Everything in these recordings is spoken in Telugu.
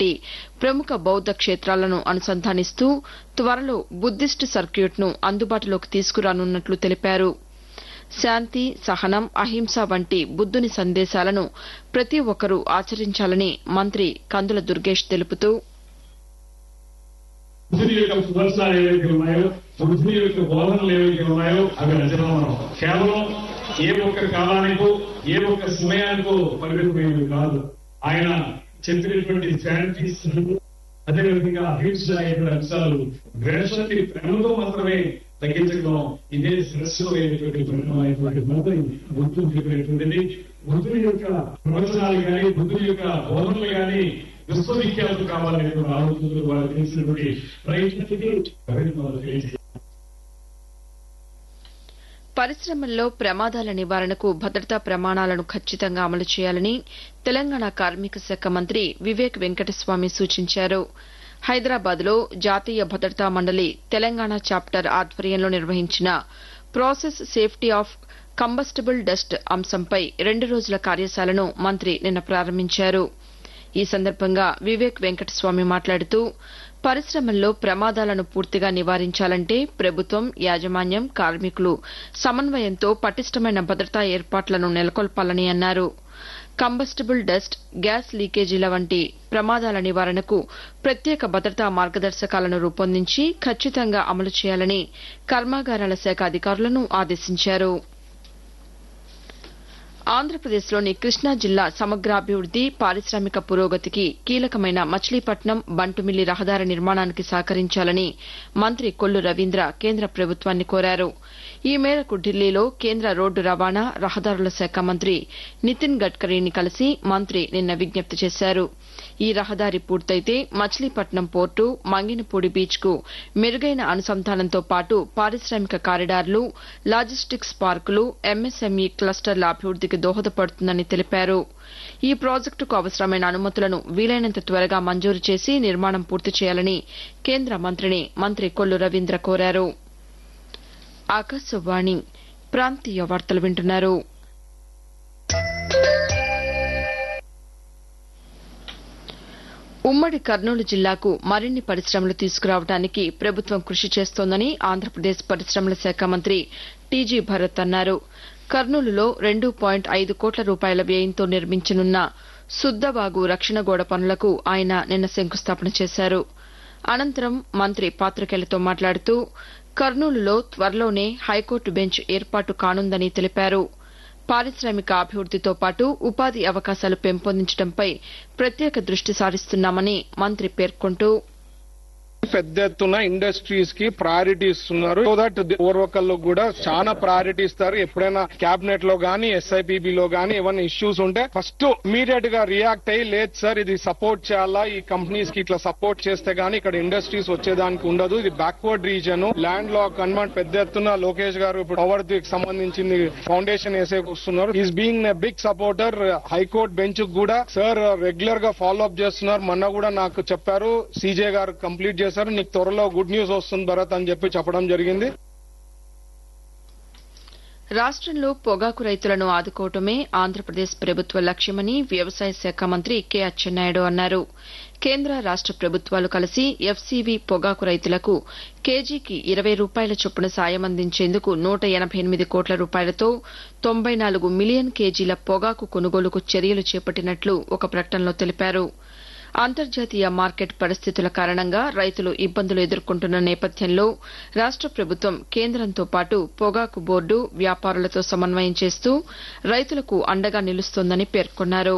వంటి ప్రముఖ బౌద్ద క్షేత్రాలను అనుసంధానిస్తూ త్వరలో బుద్దిస్ట్ సర్క్యూట్ను అందుబాటులోకి తీసుకురానున్నట్లు తెలిపారు శాంతి సహనం అహింస వంటి బుద్దుని సందేశాలను ప్రతి ఒక్కరూ ఆచరించాలని మంత్రి కందుల దుర్గేష్ తెలుపుతూ బుద్ధుని యొక్క సుదర్శనాలు ఏవైతే ఉన్నాయో బుద్ధుని యొక్క బోధనలు ఏవైతే ఉన్నాయో అవి రచనలు కేవలం ఏ ఒక్క కాలానికో ఏ ఒక్క సమయానికో పరిమితమైనవి కాదు ఆయన చెప్పినటువంటి స్ట్రాటజీస్ అదేవిధంగా అహింస అనేటువంటి అంశాలు ద్వేషాన్ని ప్రేమతో మాత్రమే తగ్గించగలం ఇదే శ్రేష్టమైనటువంటి పరిణామైనటువంటి మొదటి బుద్ధుడు చెప్పినటువంటిది బుద్ధుని యొక్క ప్రవచనాలు కానీ బుద్ధుని యొక్క బోధనలు కానీ విశ్వవిఖ్యాతం కావాలనేటువంటి ఆలోచనలు వారు చేసినటువంటి ప్రయత్నానికి అభినందనలు తెలియజేయాలి. పరిశ్రమల్లో ప్రమాదాల నివారణకు భద్రతా ప్రమాణాలను ఖచ్చితంగా అమలు చేయాలని తెలంగాణ కార్మిక శాఖ మంత్రి వివేక్ వెంకటస్వామి సూచించారు హైదరాబాద్లో జాతీయ భద్రతా మండలి తెలంగాణ చాప్టర్ ఆధ్వర్యంలో నిర్వహించిన process safety of combustible dust అంశంపై రెండు రోజుల కార్యశాలను మంత్రి నిన్న ప్రారంభించారు ఈ సందర్భంగా వివేక్ వెంకటస్వామి మాట్లాడుతూ పరిశ్రమల్లో ప్రమాదాలను పూర్తిగా నివారించాలంటే ప్రభుత్వం యాజమాన్యం కార్మికులు సమన్వయంతో పటిష్టమైన భద్రతా ఏర్పాట్లను నెలకొల్పాలని అన్నారు కంబస్టబుల్ డస్ట్ గ్యాస్ లీకేజీల వంటి ప్రమాదాల నివారణకు ప్రత్యేక భద్రతా మార్గదర్శకాలను రూపొందించి ఖచ్చితంగా అమలు చేయాలని కర్మాగారాల శాఖ అధికారులను ఆదేశించారు ఆంధ్రప్రదేశ్లోని కృష్ణా జిల్లా సమగ్రాభివృద్ది పారిశ్రామిక పురోగతికి కీలకమైన మచిలీపట్నం బంటుమిల్లి రహదారి నిర్మాణానికి సహకరించాలని మంత్రి కొల్లు రవీంద్ర కేంద్ర ప్రభుత్వాన్ని కోరారు ఈ మేరకు ఢిల్లీలో కేంద్ర రోడ్డు రవాణా రహదారుల శాఖ మంత్రి నితిన్ గడ్కరీని కలిసి మంత్రి నిన్న విజ్ఞప్తి చేశారు ఈ రహదారి పూర్తయితే మచిలీపట్నం పోర్టు మంగినపూడి బీచ్కు మెరుగైన అనుసంధానంతో పాటు పారిశ్రామిక కారిడార్లు లాజిస్టిక్స్ పార్కులు ఎంఎస్ఎంఈ క్లస్టర్ల అభివృద్దికి దోహదపడుతుందని తెలిపారు ఈ ప్రాజెక్టుకు అవసరమైన అనుమతులను వీలైనంత త్వరగా మంజూరు చేసి నిర్మాణం పూర్తి చేయాలని కేంద్ర మంత్రిని మంత్రి కొల్లు రవీంద్ర కోరారు ఆకాశవాణి ప్రాంతీయ వార్తలు వింటున్నారు ఉమ్మడి కర్నూలు జిల్లాకు మరిన్ని పరిశ్రమలు తీసుకురావడానికి ప్రభుత్వం కృషి చేస్తోందని ఆంధ్రప్రదేశ్ పరిశ్రమల శాఖ మంత్రి టీజీ భరత్ అన్నారు కర్నూలులో రెండు పాయింట్ ఐదు కోట్ల రూపాయల వ్యయంతో నిర్మించనున్న సుద్దవాగు రక్షణ గోడ పనులకు ఆయన నిన్న శంకుస్థాపన చేశారు అనంతరం మంత్రి పాతికేయులతో మాట్లాడుతూ కర్నూలులో త్వరలోనే హైకోర్టు బెంచ్ ఏర్పాటు కానుందని తెలిపారు పారిశ్రామిక అభివృద్దితో పాటు ఉపాధి అవకాశాలు పెంపొందించడంపై ప్రత్యేక దృష్టి సారిస్తున్నామని మంత్రి పేర్కొంటూ పెద్ద ఎత్తున ఇండస్ట్రీస్ కి ప్రయారిటీ ఇస్తున్నారు సో దట్ ఓర్వకల్లో కూడా చాలా ప్రయారిటీ ఇస్తారు ఎప్పుడైనా క్యాబినెట్ లో గానీ ఎస్ఐపిబి లో గానీ ఏమైనా ఇష్యూస్ ఉంటే ఫస్ట్ ఇమీడియట్ గా రియాక్ట్ అయ్యి లేదు సార్ ఇది సపోర్ట్ చేయాలా ఈ కంపెనీస్ కి ఇట్లా సపోర్ట్ చేస్తే గానీ ఇక్కడ ఇండస్ట్రీస్ వచ్చేదానికి ఉండదు ఇది బ్యాక్వర్డ్ రీజన్ ల్యాండ్ లో కన్వర్ట్ పెద్ద ఎత్తున లోకేష్ గారు ఇప్పుడు పవర్ కి సంబంధించింది ఫౌండేషన్ వేసే వస్తున్నారు is being big supporter high court bench కూడా సార్ రెగ్యులర్ గా ఫాలో అప్ చేస్తున్నారు మొన్న కూడా నాకు చెప్పారు సీజే గారు కంప్లీట్ చేశారు నీకు త్వరలో గుడ్ న్యూస్ వస్తుంది భరత్ అని చెప్పి చెప్పడం జరిగింది రాష్టంలో పొగాకు రైతులను ఆదుకోవటమే ఆంధ్రప్రదేశ్ ప్రభుత్వ లక్ష్యమని వ్యవసాయ శాఖ మంత్రి కె అచ్చెన్నాయుడు అన్నారు కేంద్ర రాష్ట ప్రభుత్వాలు కలిసి ఎఫ్సీవీ పొగాకు రైతులకు కేజీకి ఇరవై రూపాయల చొప్పున సాయం అందించేందుకు నూట ఎనబై ఎనిమిది కోట్ల రూపాయలతో తొంభై నాలుగు మిలియన్ కేజీల పొగాకు కొనుగోలుకు చర్యలు చేపట్టినట్లు ఒక ప్రకటనలో తెలిపారు అంతర్జాతీయ మార్కెట్ పరిస్థితుల కారణంగా రైతులు ఇబ్బందులు ఎదుర్కొంటున్న నేపథ్యంలో రాష్ట ప్రభుత్వం కేంద్రంతో పాటు పొగాకు బోర్డు వ్యాపారులతో సమన్వయం చేస్తూ రైతులకు అండగా నిలుస్తోందని పేర్కొన్నారు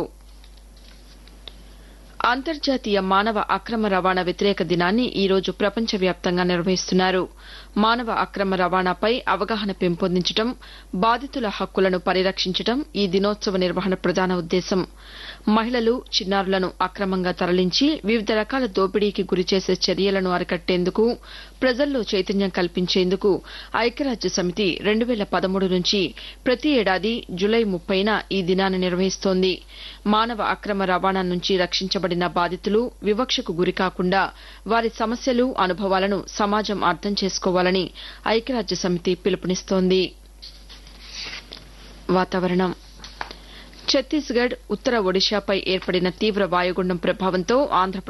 అంతర్జాతీయ మానవ అక్రమ రవాణా వ్యతిరేక దినాన్ని ఈ రోజు ప్రపంచవ్యాప్తంగా నిర్వహిస్తున్నారు మానవ అక్రమ రవాణాపై అవగాహన పెంపొందించడం బాధితుల హక్కులను పరిరక్షించడం ఈ దినోత్సవ నిర్వహణ ప్రధాన ఉద్దేశం మహిళలు చిన్నారులను అక్రమంగా తరలించి వివిధ రకాల దోపిడీకి గురిచేసే చర్యలను అరికట్టేందుకు ప్రజల్లో చైతన్యం కల్పించేందుకు ఐక్యరాజ్య సమితి రెండు వేల పదమూడు నుంచి ప్రతి ఏడాది జులై ముప్పైన ఈ దినాన్ని నిర్వహిస్తోంది మానవ అక్రమ రవాణా నుంచి రక్షించబడిన బాధితులు వివక్షకు గురికాకుండా వారి సమస్యలు అనుభవాలను సమాజం అర్థం చేసుకోవాలని ఐక్యరాజ్య సమితి పిలుపునిస్తోంది వాతావరణం ఛత్తీస్గఢ్ ఉత్తర ఒడిశాపై ఏర్పడిన తీవ్ర వాయుగుండం ప్రభావంతో ఆంధ్రప్రదేశ్